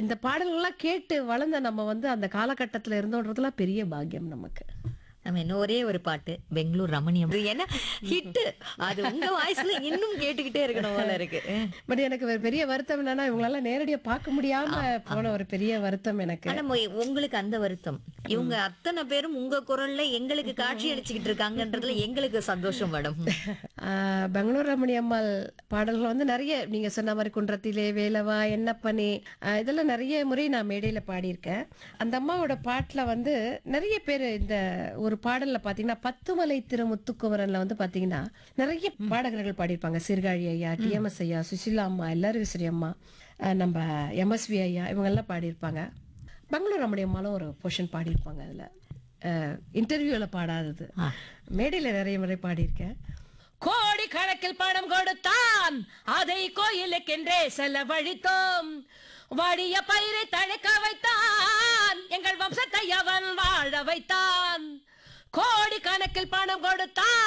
இந்த பாடல்கள்லாம் கேட்டு வளர்ந்த நம்ம வந்து அந்த காலகட்டத்துல இருந்தோன்றதுலாம் பெரிய பாக்கியம் நமக்கு நம்ம என்ன ஒரே ஒரு பாட்டு பெங்களூர் ரமணியம் ஏன்னா ஹிட் அது உங்க வாய்ஸ்ல இன்னும் கேட்டுக்கிட்டே இருக்கணும் போல இருக்கு பட் எனக்கு ஒரு பெரிய வருத்தம் என்னன்னா இவங்களால நேரடியா பார்க்க முடியாம போன ஒரு பெரிய வருத்தம் எனக்கு ஆனா மொய்- உங்களுக்கு அந்த வருத்தம் இவங்க அத்தனை பேரும் உங்க குரல்ல எங்களுக்கு காட்சி அளிச்சுக்கிட்டு இருக்காங்கன்றதுல எங்களுக்கு சந்தோஷம் மேடம் ஆஹ் பெங்களூர் ரமணி அம்மாள் பாடல்கள் வந்து நிறைய நீங்க சொன்ன மாதிரி குன்றத்திலே வேலவா என்ன பண்ணி ஆஹ் இதெல்லாம் நிறைய முறை நான் மேடையில பாடியிருக்கேன் அந்த அம்மாவோட பாட்டுல வந்து நிறைய பேர் இந்த ஒரு பாடல்ல பாத்தீங்கன்னா பத்துமலை திருமுத்துக்குமரன்ல வந்து பாத்தீங்கன்னா நிறைய பாடகர்கள் பாடியிருப்பாங்க சீர்காழி ஐயா டிஎம்எஸ் ஐயா சுசிலா அம்மா எல்லாரும் விசிறி அம்மா ஆஹ் நம்ம எம்எஸ்வி ஐயா இவங்கெல்லாம் பாடியிருப்பாங்க பெங்களூர் ரமணி அம்மாலும் ஒரு போர்ஷன் பாடியிருப்பாங்க அதுல இன்டர்வியூவில் பாடாதது மேடையில் நிறைய முறை பாடியிருக்கேன் கோடி கணக்கில் பணம் கொடுத்தான் அதை கோயிலுக்கென்றே செலவழித்தோம் வடிய பயிரை தழைக்க வைத்தான் எங்கள் வம்சத்தை அவன் வாழ வைத்தான் கோடி கணக்கில் பணம் கொடுத்தான்